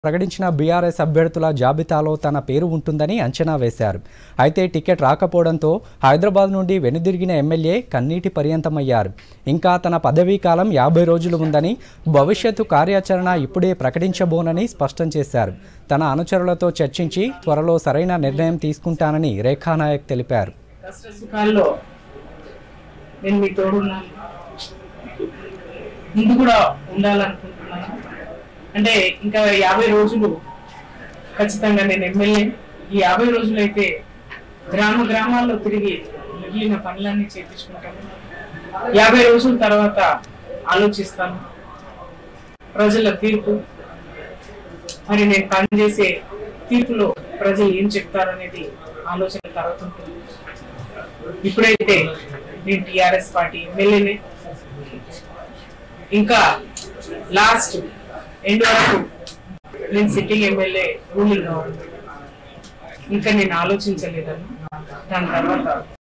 ప్రకటించిన బీఆర్ఎస్ అభ్యర్థుల జాబితాలో తన పేరు ఉంటుందని అంచనా వేశారు అయితే టికెట్ రాకపోవడంతో హైదరాబాద్ నుండి వెనుదిరిగిన ఎమ్మెల్యే కన్నీటి పర్యంతమయ్యారు ఇంకా తన పదవీ కాలం యాభై రోజులు ఉందని భవిష్యత్తు కార్యాచరణ ఇప్పుడే ప్రకటించబోనని స్పష్టం చేశారు తన అనుచరులతో చర్చించి త్వరలో సరైన నిర్ణయం తీసుకుంటానని రేఖానాయక్ తెలిపారు కష్ట సుఖాల్లో నేను మీ తోడున్నాను ముందు కూడా ఉండాలనుకుంటున్నాను అంటే ఇంకా యాభై రోజులు ఖచ్చితంగా నేను ఎమ్మెల్యే ఈ యాభై రోజులు అయితే గ్రామ గ్రామాల్లో తిరిగి మిగిలిన పనులన్నీ చేపించుకుంటాను యాభై రోజుల తర్వాత ఆలోచిస్తాను ప్రజల తీర్పు మరి నేను పనిచేసే తీర్పులో ప్రజలు ఏం చెప్తారనేది ఆలోచన తర్వాత ఉంటుంది ఇప్పుడైతే నేను టిఆర్ఎస్ పార్టీ ఎమ్మెల్యేనే ఇంకా లాస్ట్ ఎండ్ వరకు నేను సిట్టింగ్ ఎమ్మెల్యే రూలింగ్ ఇంకా నేను ఆలోచించలేదన్న దాని తర్వాత